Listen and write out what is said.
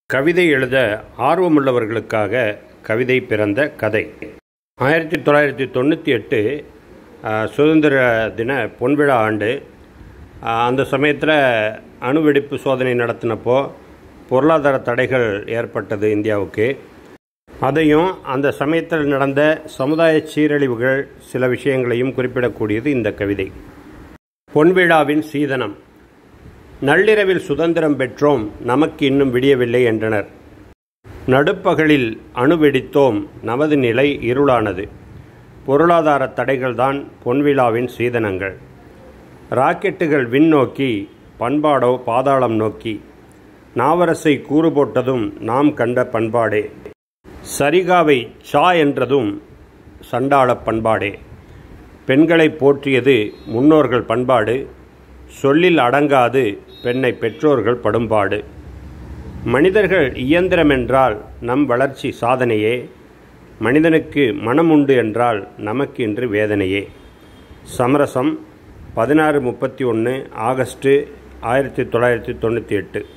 கவிதை எழுத ஆர்வமுள்ளவர்களுக்காக கவிதை பிறந்த கதை ஆயிரத்தி தொள்ளாயிரத்தி தொண்ணூற்றி எட்டு அஹ், சுதந்திர தின பொன்விழா ஆண்டு அஹ், அந்த சமயத்தில் அணுவெடிப்பு சோதனை நடத்தினப்போ பொருளாதார தடைகள் ஏற்பட்டது இந்தியாவுக்கு அதையும் அந்த சமயத்தில் நடந்த சமுதாய சீரழிவுகள் சில விஷயங்களையும் குறிப்பிடக்கூடியது இந்த கவிதை பொன்விழாவின் சீதனம் நள்ளிரவில் சுதந்திரம் பெற்றோம் நமக்கு இன்னும் விடியவில்லை என்றனர் நடுப்பகலில் அணுவெடித்தோம் நமது நிலை இருளானது பொருளாதார தடைகள்தான் பொன்விழாவின் சீதனங்கள் ராக்கெட்டுகள் விண்ணோக்கி பண்பாடோ பாதாளம் நோக்கி நாவரசை கூறு போட்டதும் நாம் கண்ட பண்பாடே சரிகாவை சா என்றதும் சண்டாள பண்பாடே பெண்களை போற்றியது முன்னோர்கள் பண்பாடு சொல்லில் அடங்காது பெண்ணை பெற்றோர்கள் படும்பாடு மனிதர்கள் இயந்திரமென்றால் நம் வளர்ச்சி சாதனையே மனிதனுக்கு மனம் உண்டு என்றால் நமக்கு இன்று வேதனையே சமரசம் பதினாறு முப்பத்தி ஒன்று ஆகஸ்ட்டு ஆயிரத்தி தொள்ளாயிரத்தி தொண்ணூற்றி எட்டு